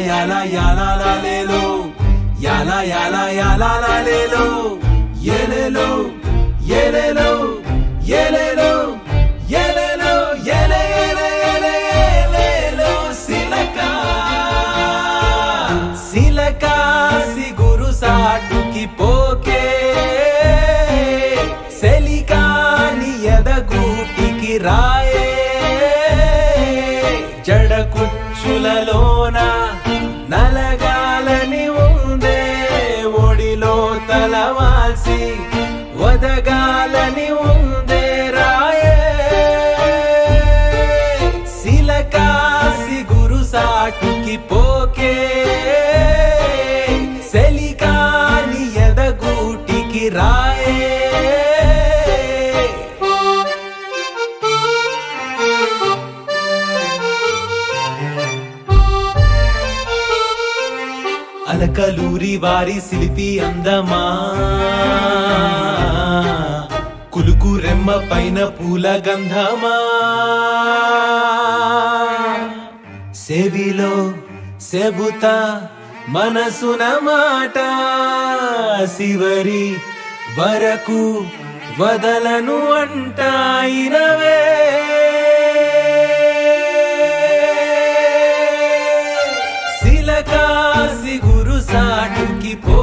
యాలా యాలా లాలేలో యాలా యాలా యాలా లాలేలో ఏలేలో ఏలేలో ఏలేలో ఏలేలో ఏలే ఏలే ఏలే ఏలేలో సిలక సిలక సిగురు సాటుకి పోకే సెలికాని ఎదగూటికి రాయే జడ కుచ్చులలోన నలగాలని ఉందే ఒడిలో తలవాల్సి వదగాలని ఉందే రాయే సిలకాసి గురు సాటుకి పోకే సెలికాని ఎదగూటికి రాయే అలకలూరి వారి శిల్పి అందమా కులుకు రెమ్మ పైన పూల గంధమా సెవిలో సెబుతా మనసున మాట శివరి వరకు వదలను అంటాయినవే సిలకాసి గురు సాటుకి పో